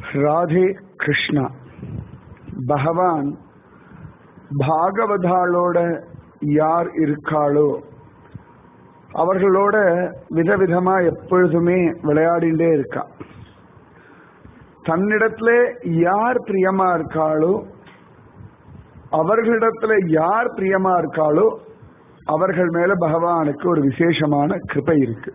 ராதே கிருஷ்ணா பகவான் பாகவதாளோட யார் இருக்காளோ அவர்களோட விதவிதமா எப்பொழுதுமே விளையாடிண்டே இருக்கா தன்னிடத்துல யார் பிரியமா இருக்காளோ அவர்களிடத்துல யார் பிரியமா இருக்காளோ அவர்கள் மேல பகவானுக்கு ஒரு விசேஷமான கிருபை இருக்கு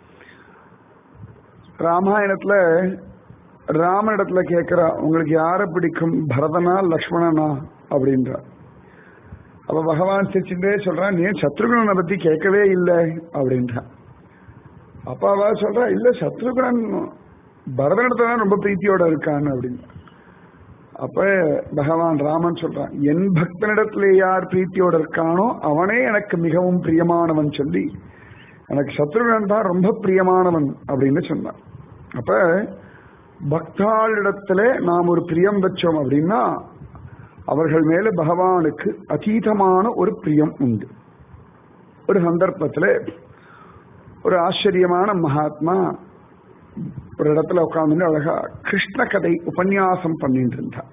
ராமாயணத்துல ராமனிடத்துல கேட்கிறா உங்களுக்கு யாரை பிடிக்கும் பரதனா லக்ஷ்மணனா அப்படின்றா அப்ப பகவான் சிரிச்சுட்டே சொல்றான் நீ சத்ருகுணனை பத்தி கேட்கவே இல்லை அப்படின்றான் அப்ப அவ சொல்றா இல்ல சத்ருகுணன் பரதனிடத்துல தான் ரொம்ப பிரீத்தியோட இருக்கான்னு அப்படின்னு அப்ப பகவான் ராமன் சொல்றான் என் பக்தனிடத்துல யார் பிரீத்தியோட இருக்கானோ அவனே எனக்கு மிகவும் பிரியமானவன் சொல்லி எனக்கு சத்ருகன் தான் ரொம்ப பிரியமானவன் அப்படின்னு சொன்னான் அப்ப பக்தாளிடத்துல நாம் ஒரு பிரியம் வச்சோம் அப்படின்னா அவர்கள் மேல பகவானுக்கு அதீதமான ஒரு பிரியம் உண்டு ஒரு சந்தர்ப்பத்துல ஒரு ஆச்சரியமான மகாத்மா ஒரு இடத்துல உட்கார்ந்து அழகா கிருஷ்ண கதை உபன்யாசம் பண்ணிட்டு இருந்தா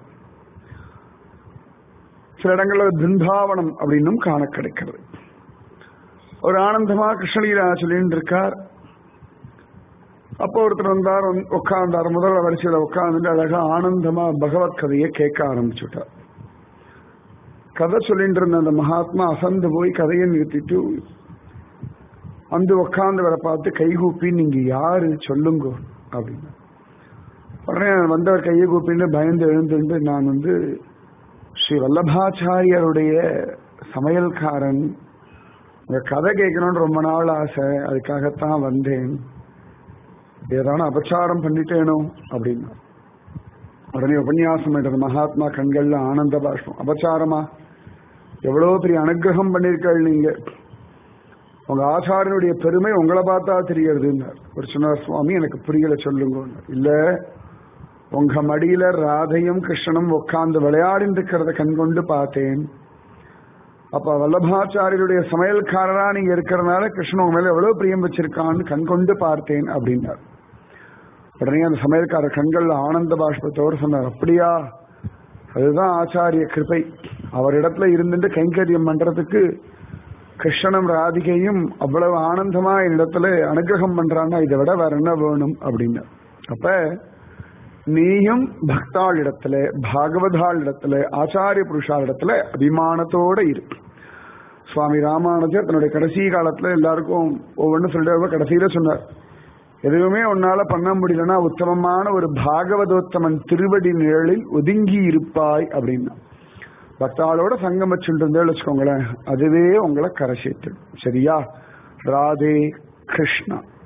சில இடங்கள்ல பிருந்தாவனம் அப்படின்னும் காண கிடைக்கிறது ஒரு ஆனந்தமா கிருஷ்ணலீலா சொல்லிட்டு இருக்கார் அப்போ ஒருத்தர் வந்தார் உட்கார்ந்தார் முதல்ல வரிசையில உட்கார்ந்துட்டு அழகா ஆனந்தமா பகவத் கதையை கேட்க ஆரம்பிச்சுட்டார் கதை சொல்லிட்டு இருந்த அந்த மகாத்மா அசந்து போய் கதையை நிறுத்திட்டு வந்து உட்கார்ந்து வர பார்த்து கைகூப்பி நீங்க யாரு சொல்லுங்க அப்படின்னு உடனே வந்தவர் கையை கூப்பின்னு பயந்து எழுந்துட்டு நான் வந்து ஸ்ரீ வல்லபாச்சாரியருடைய சமையல்காரன் உங்க கதை கேட்கணும்னு ரொம்ப நாள் ஆசை அதுக்காகத்தான் வந்தேன் ஏதான அபச்சாரம் பண்ணிட்டேனோ அப்படின்னா உடனே உபன்யாசம் பண்றது மகாத்மா கண்கள்ல ஆனந்த பாஷ்பம் அபச்சாரமா எவ்வளவு பெரிய அனுகிரகம் பண்ணிருக்கள் நீங்க உங்க ஆச்சாரியனுடைய பெருமை உங்களை பார்த்தா தெரியறதுன்னார் ஒரு சொன்னார் சுவாமி எனக்கு புரியல சொல்லுங்க இல்ல உங்க மடியில ராதையும் கிருஷ்ணனும் உட்கார்ந்து விளையாடிட்டு இருக்கிறத கண்கொண்டு பார்த்தேன் அப்ப வல்லபாச்சாரியருடைய சமையல்காரரா நீங்க இருக்கிறதுனால கிருஷ்ணன் உங்க மேல எவ்வளவு பிரியம் வச்சிருக்கான்னு கண்கொண்டு பார்த்தேன் அப்படின்னார் உடனே அந்த சமையல்காரர் கண்கள்ல ஆனந்த பாஷ்பத்தோடு சொன்னார் அப்படியா அதுதான் ஆச்சாரிய கிருபை அவரிடத்துல இருந்துட்டு கைங்கரியம் பண்றதுக்கு கிருஷ்ணனும் ராதிகையும் அவ்வளவு ஆனந்தமா என்னிடத்துல அனுகிரகம் பண்றான்னா இதை விட வேற என்ன வேணும் அப்படின்னு அப்ப நீயும் பக்தாள் இடத்துல பாகவதாள் இடத்துல ஆச்சாரிய புருஷால் இடத்துல அபிமானத்தோட இருக்கு சுவாமி ராமானுஜர் தன்னுடைய கடைசி காலத்துல எல்லாருக்கும் ஒவ்வொன்றும் சொல்லிட்டு கடைசியில சொன்னார் எதுவுமே உன்னால பண்ண முடியலன்னா உத்தமமான ஒரு பாகவதோத்தமன் திருவடி நிழலில் ஒதுங்கி இருப்பாய் அப்படின்னா பக்தாளோட சங்கம் வச்சுட்டு வச்சுக்கோங்களேன் அதுவே உங்களை கரை சேர்த்து சரியா ராதே கிருஷ்ணா